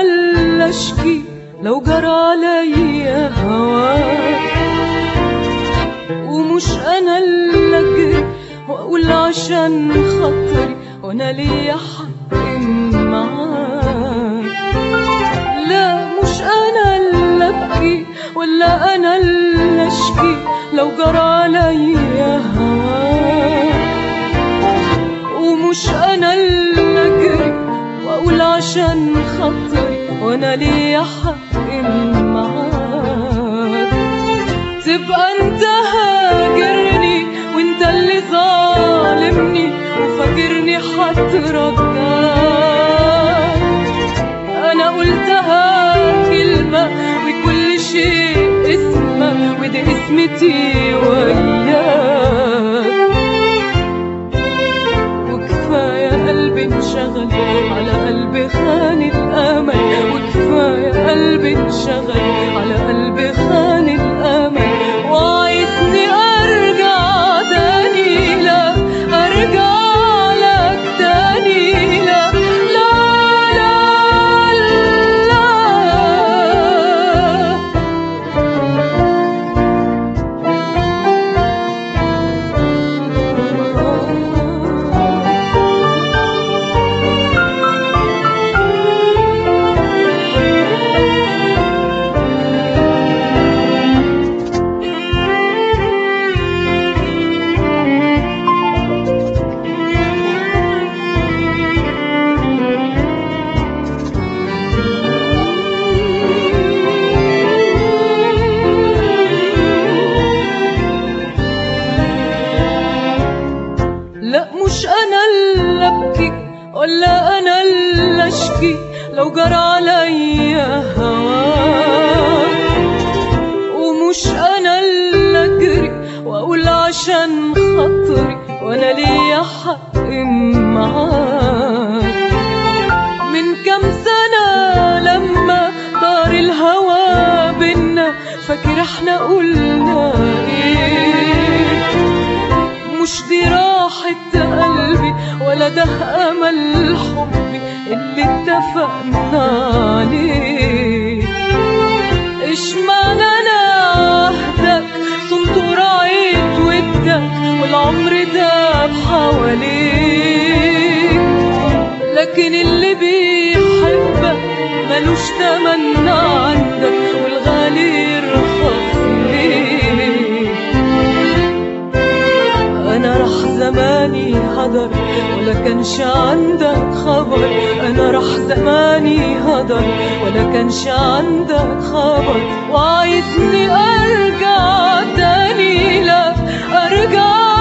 اللي اشكي لو جرى عليا هواك ومش انا اللي اجري واقول عشان خاطري وانا ليا حق معاك لا مش انا اللي ابكي ولا انا اللي اشكي لو جرى عليا هواك ومش انا اللي اجري واقول عشان خاطري وانا ليا حق معاك تبقى انت هاجرني وانت اللي ظالمني وفاكرني هترجاك انا قلتها كلمة وكل شيء اسمه ودي اسمتي وياك وكفاية قلبي انشغل على قلبي خان الأمل وكفاية قلبي انشغل على قلبي خان الأمل وعايزني أرجع تاني لا أرجع لك تاني لا لا لا لا لا مش انا اللي ابكي ولا انا اللي اشكي لو جرى عليا هواك ومش انا اللي اجري واقول عشان خاطري وانا ليا حق معاك من كام سنة لما دار الهوى بينا فاكر احنا قلنا ايه مش دي راحة قلبي ولا ده أمل حبي اللي اتفقنا عليه إيش معنى أنا عهدك صنت ورعيت ودك والعمر داب حواليك لكن اللي بيحبك ملوش تمن عندك والغالي يرخص ليك انا راح زماني هدر ولا كانش عندك خبر انا راح زماني هدر ولا كانش عندك خبر وعايزني ارجع تاني لا ارجع